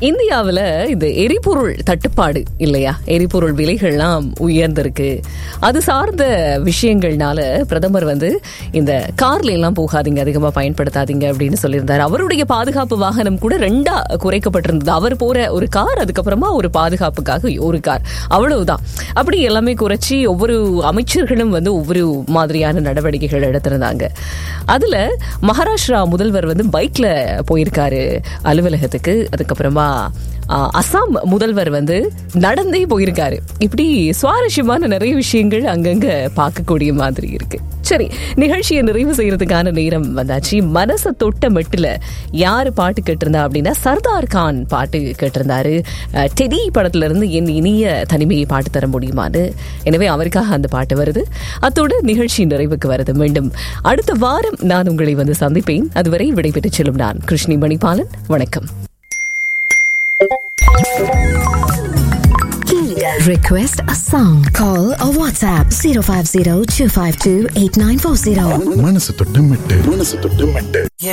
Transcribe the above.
இந்தியாவில் இந்த எரிபொருள் தட்டுப்பாடு இல்லையா எரிபொருள் விலைகள்லாம் உயர்ந்திருக்கு அது சார்ந்த விஷயங்கள்னால பிரதமர் வந்து இந்த கார்ல எல்லாம் போகாதீங்க அதிகமாக பயன்படுத்தாதீங்க அப்படின்னு சொல்லியிருந்தார் அவருடைய பாதுகாப்பு வாகனம் கூட ரெண்டா குறைக்கப்பட்டிருந்தது அவர் போற ஒரு கார் அதுக்கப்புறமா ஒரு பாதுகாப்புக்காக ஒரு கார் அவ்வளவுதான் அப்படி எல்லாமே குறைச்சி ஒவ்வொரு அமைச்சர்களும் வந்து ஒவ்வொரு மாதிரியான நடவடிக்கைகள் எடுத்திருந்தாங்க அதுல மகாராஷ்டிரா முதல்வர் வந்து பைக்ல போயிருக்காரு அலுவலகத்துக்கு அதுக்கப்புறமா ஆ, அசாம் முதல்வர் வந்து நடந்தே போயிருக்காரு இப்படி சுவாரஸ்யமான நிறைய விஷயங்கள் அங்கங்க பார்க்கக்கூடிய மாதிரி இருக்கு சரி நிகழ்ச்சியை நிறைவு செய்யறதுக்கான நேரம் வந்தாச்சு மனசை தொட்ட மெட்டுல யாரு பாட்டு கேட்டிருந்தா அப்படின்னா சர்தார் கான் பாட்டு கேட்டிருந்தாரு அஹ், டெடி படத்துல இருந்து என் இனிய தனிமையை பாட்டு தர முடியுமான்னு எனவே அவருக்காக அந்த பாட்டு வருது அத்தோடு நிகழ்ச்சி நிறைவுக்கு வருது மீண்டும் அடுத்த வாரம் நான் உங்களை வந்து சந்திப்பேன் அதுவரை விடைபெற்று செல்லும் நான் கிருஷ்ணி மணிபாலன் வணக்கம் Request a song. Call or WhatsApp 050 252 8940. மனசு தொட்டு மெட்டு மனசு தொட்டு மெட்டு